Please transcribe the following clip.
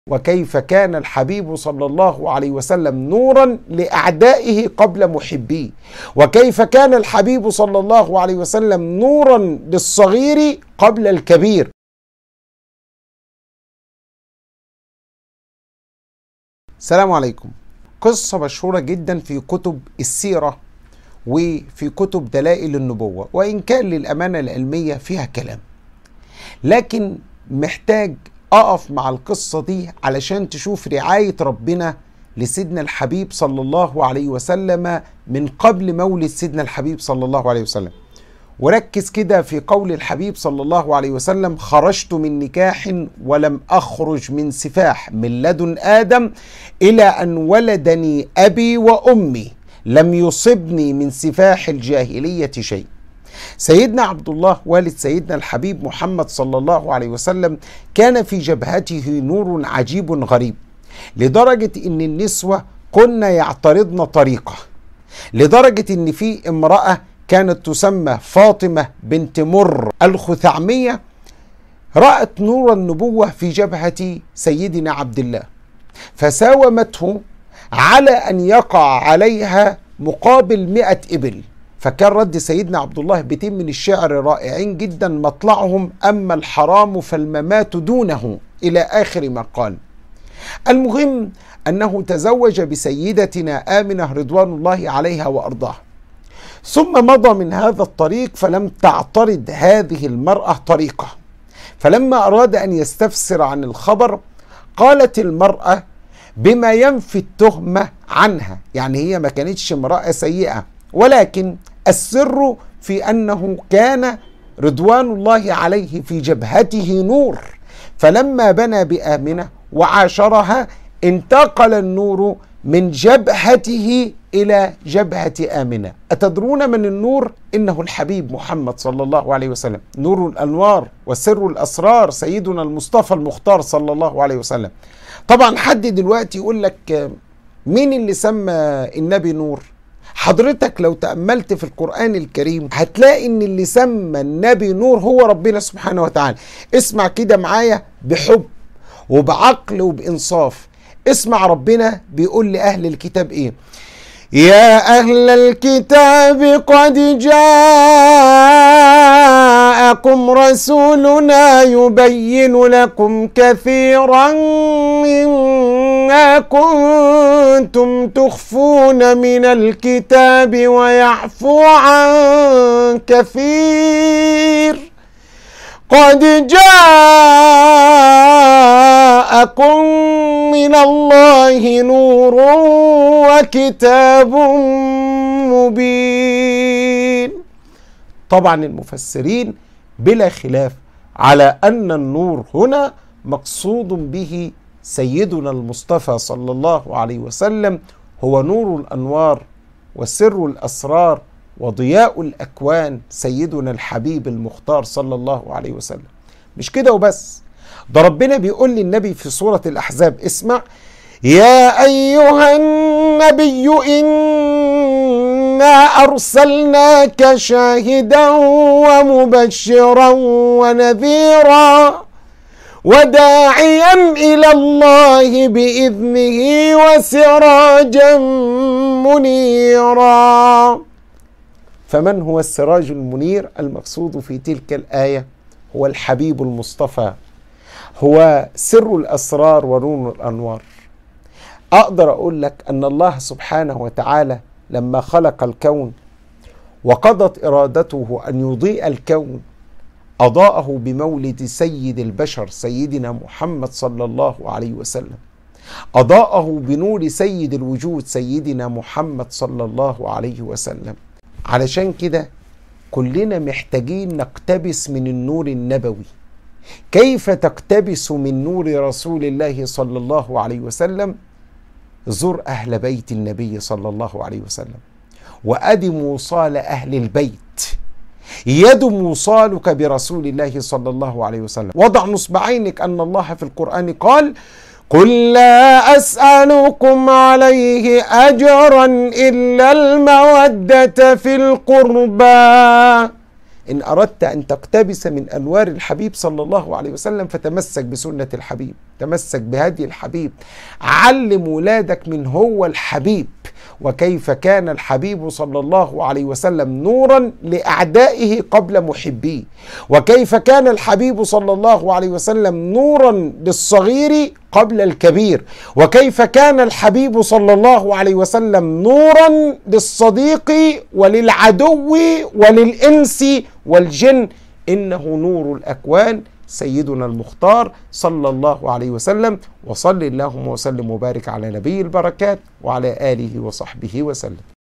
وكيف كان الحبيب صلى الله عليه وسلم نورا لاعدائه قبل محبيه وكيف كان الحبيب صلى الله عليه وسلم نورا للصغير قبل الكبير السلام عليكم قصة مشهورة جدا في كتب السيرة وفي كتب دلائل النبوة وإن كان للأمانة العلمية فيها كلام لكن محتاج أقف مع القصة دي علشان تشوف رعاية ربنا لسيدنا الحبيب صلى الله عليه وسلم من قبل مولد سيدنا الحبيب صلى الله عليه وسلم وركز كده في قول الحبيب صلى الله عليه وسلم خرجت من نكاح ولم اخرج من سفاح من لدن ادم الى ان ولدني ابي وامي لم يصبني من سفاح الجاهليه شيء سيدنا عبد الله والد سيدنا الحبيب محمد صلى الله عليه وسلم كان في جبهته نور عجيب غريب لدرجه ان النسوه كن يعترضن طريقه لدرجه ان في امراه كانت تسمى فاطمة بنت مر الخثعمية رأت نور النبوة في جبهة سيدنا عبد الله فساومته على أن يقع عليها مقابل مئة إبل فكان رد سيدنا عبد الله بيتين من الشعر رائعين جدا مطلعهم أما الحرام فالممات دونه إلى آخر ما قال المهم أنه تزوج بسيدتنا آمنة رضوان الله عليها وأرضاها ثم مضى من هذا الطريق فلم تعترض هذه المرأة طريقه فلما أراد أن يستفسر عن الخبر قالت المرأة بما ينفي التهمة عنها يعني هي ما كانتش امرأة سيئة ولكن السر في أنه كان رضوان الله عليه في جبهته نور فلما بنى بآمنة وعاشرها انتقل النور من جبهته الى جبهه امنه اتدرون من النور انه الحبيب محمد صلى الله عليه وسلم نور الانوار وسر الاسرار سيدنا المصطفى المختار صلى الله عليه وسلم طبعا حد دلوقتي يقول لك مين اللي سمى النبي نور حضرتك لو تأملت في القرآن الكريم هتلاقي ان اللي سمى النبي نور هو ربنا سبحانه وتعالى اسمع كده معايا بحب وبعقل وبإنصاف اسمع ربنا بيقول لأهل الكتاب ايه يا أهل الكتاب قد جاءكم رسولنا يبين لكم كثيرا مما كنتم تخفون من الكتاب ويعفو عن كثير قد جاءكم من الله نور وكتاب مبين طبعا المفسرين بلا خلاف على ان النور هنا مقصود به سيدنا المصطفى صلى الله عليه وسلم هو نور الانوار وسر الاسرار وضياء الاكوان سيدنا الحبيب المختار صلى الله عليه وسلم مش كده وبس ده ربنا بيقول للنبي في سورة الأحزاب اسمع يا أيها النبي إنا أرسلناك شاهدا ومبشرا ونذيرا وداعيا إلى الله بإذنه وسراجا منيرا فمن هو السراج المنير المقصود في تلك الآية هو الحبيب المصطفى هو سر الاسرار ونور الانوار اقدر اقول لك ان الله سبحانه وتعالى لما خلق الكون وقضت ارادته ان يضيء الكون اضاءه بمولد سيد البشر سيدنا محمد صلى الله عليه وسلم اضاءه بنور سيد الوجود سيدنا محمد صلى الله عليه وسلم علشان كده كلنا محتاجين نقتبس من النور النبوي كيف تقتبس من نور رسول الله صلى الله عليه وسلم زر اهل بيت النبي صلى الله عليه وسلم وادم وصال اهل البيت يدم وصالك برسول الله صلى الله عليه وسلم وضع نصبعينك ان الله في القران قال قل لا اسالكم عليه اجرا الا الموده في القربى إن أردت أن تقتبس من أنوار الحبيب صلى الله عليه وسلم فتمسك بسنة الحبيب تمسك بهدي الحبيب علم ولادك من هو الحبيب وكيف كان الحبيب صلى الله عليه وسلم نورا لاعدائه قبل محبيه وكيف كان الحبيب صلى الله عليه وسلم نورا للصغير قبل الكبير وكيف كان الحبيب صلى الله عليه وسلم نورا للصديق وللعدو وللانس والجن انه نور الاكوان سيدنا المختار صلى الله عليه وسلم وصل اللهم وسلم وبارك على نبي البركات وعلى اله وصحبه وسلم